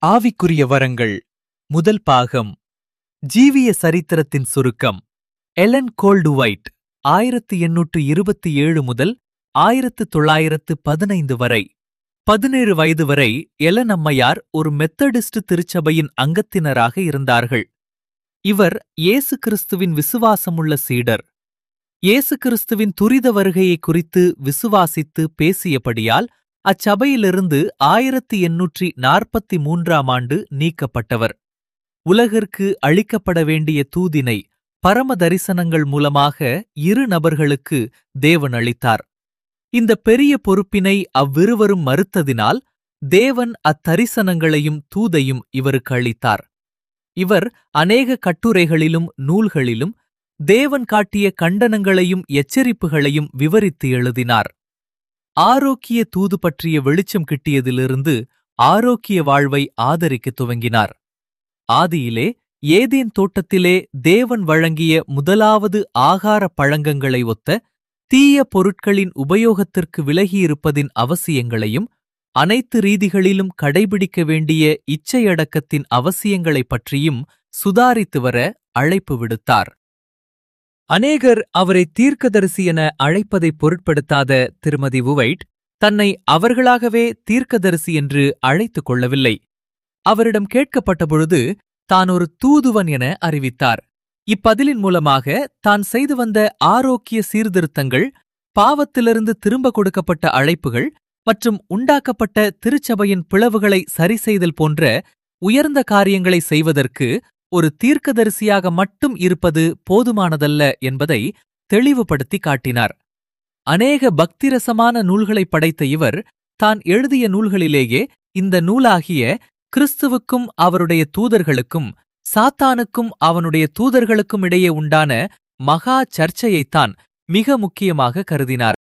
ஆவிக்குரிய வரங்கள் முதல் பாகம் ஜீவிய சரித்திரத்தின் சுருக்கம் எலன் கோல்டுவைட் ஆயிரத்து எண்ணூற்று இருபத்தி ஏழு முதல் ஆயிரத்து தொள்ளாயிரத்து பதினைந்து வரை பதினேழு வயது வரை எலன் அம்மையார் ஒரு மெத்தடிஸ்ட் திருச்சபையின் அங்கத்தினராக இருந்தார்கள் இவர் இயேசு கிறிஸ்துவின் விசுவாசமுள்ள சீடர் இயேசு கிறிஸ்துவின் துரித வருகையை குறித்து விசுவாசித்து பேசியபடியால் அச்சபையிலிருந்து ஆயிரத்தி எண்ணூற்றி நாற்பத்தி மூன்றாம் ஆண்டு நீக்கப்பட்டவர் உலகிற்கு அளிக்கப்பட வேண்டிய தூதினை பரம தரிசனங்கள் மூலமாக இரு நபர்களுக்கு தேவன் அளித்தார் இந்த பெரிய பொறுப்பினை அவ்விருவரும் மறுத்ததினால் தேவன் அத்தரிசனங்களையும் தூதையும் இவருக்கு அளித்தார் இவர் அநேக கட்டுரைகளிலும் நூல்களிலும் தேவன் காட்டிய கண்டனங்களையும் எச்சரிப்புகளையும் விவரித்து எழுதினார் ஆரோக்கிய தூது பற்றிய வெளிச்சம் கிட்டியதிலிருந்து ஆரோக்கிய வாழ்வை ஆதரிக்கத் துவங்கினார் ஆதியிலே ஏதேன் தோட்டத்திலே தேவன் வழங்கிய முதலாவது ஆகார பழங்கங்களை ஒத்த தீய பொருட்களின் உபயோகத்திற்கு விலகியிருப்பதின் அவசியங்களையும் அனைத்து ரீதிகளிலும் கடைபிடிக்க வேண்டிய இச்சையடக்கத்தின் அவசியங்களைப் பற்றியும் சுதாரித்து வர அழைப்பு விடுத்தார் அநேகர் அவரை தீர்க்கதரிசி என அழைப்பதை பொருட்படுத்தாத திருமதி உவைட் தன்னை அவர்களாகவே தீர்க்கதரிசி என்று அழைத்துக் கொள்ளவில்லை அவரிடம் கேட்கப்பட்டபொழுது தான் ஒரு தூதுவன் என அறிவித்தார் இப்பதிலின் மூலமாக தான் செய்து வந்த ஆரோக்கிய சீர்திருத்தங்கள் பாவத்திலிருந்து திரும்ப கொடுக்கப்பட்ட அழைப்புகள் மற்றும் உண்டாக்கப்பட்ட திருச்சபையின் பிளவுகளை சரிசெய்தல் போன்ற உயர்ந்த காரியங்களை செய்வதற்கு ஒரு தீர்க்கதரிசியாக மட்டும் இருப்பது போதுமானதல்ல என்பதை தெளிவுபடுத்தி காட்டினார் அநேக பக்திரசமான நூல்களை படைத்த இவர் தான் எழுதிய நூல்களிலேயே இந்த நூலாகிய கிறிஸ்துவுக்கும் அவருடைய தூதர்களுக்கும் சாத்தானுக்கும் அவனுடைய தூதர்களுக்கும் இடையே உண்டான மகா சர்ச்சையைத்தான் மிக முக்கியமாக கருதினார்